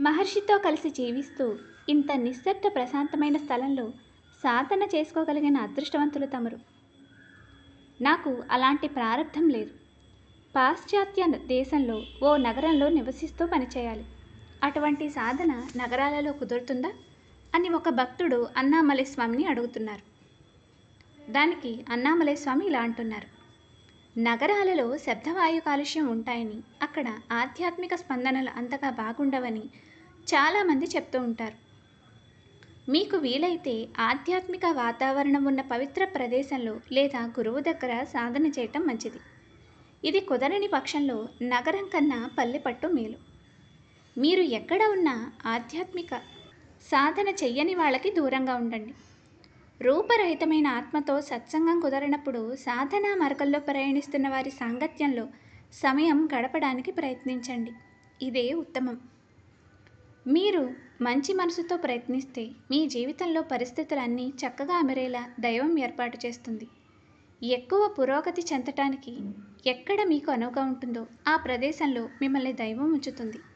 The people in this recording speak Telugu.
మహర్షితో కలిసి జీవిస్తూ ఇంత నిశ్శబ్ద ప్రశాంతమైన స్థలంలో సాధన చేసుకోగలిగిన అదృష్టవంతులు తమరు నాకు అలాంటి ప్రారంధం లేదు పాశ్చాత్య దేశంలో ఓ నగరంలో నివసిస్తూ పనిచేయాలి అటువంటి సాధన నగరాలలో కుదురుతుందా అని ఒక భక్తుడు అన్నామలై స్వామిని అడుగుతున్నారు దానికి అన్నామలై స్వామి ఇలా అంటున్నారు నగరాలలో శబ్దవాయు కాలుష్యం ఉంటాయని అక్కడ ఆధ్యాత్మిక స్పందనలు అంతగా బాగుండవని చాలామంది చెప్తూ ఉంటారు మీకు వీలైతే ఆధ్యాత్మిక వాతావరణం ఉన్న పవిత్ర ప్రదేశంలో లేదా గురువు దగ్గర సాధన చేయటం మంచిది ఇది కుదరని పక్షంలో నగరం కన్నా పల్లెపట్టు మేలు మీరు ఎక్కడ ఉన్నా ఆధ్యాత్మిక సాధన చెయ్యని వాళ్ళకి దూరంగా ఉండండి రూపరహితమైన ఆత్మతో సత్సంగం కుదరనప్పుడు సాధనా మార్గంలో ప్రయాణిస్తున్న వారి సాంగత్యంలో సమయం గడపడానికి ప్రయత్నించండి ఇదే ఉత్తమం మీరు మంచి మనసుతో ప్రయత్నిస్తే మీ జీవితంలో పరిస్థితులన్నీ చక్కగా అమరేలా దైవం ఏర్పాటు చేస్తుంది ఎక్కువ పురోగతి చెందటానికి ఎక్కడ మీకు అనువుగా ఉంటుందో ఆ ప్రదేశంలో మిమ్మల్ని దైవం ఉంచుతుంది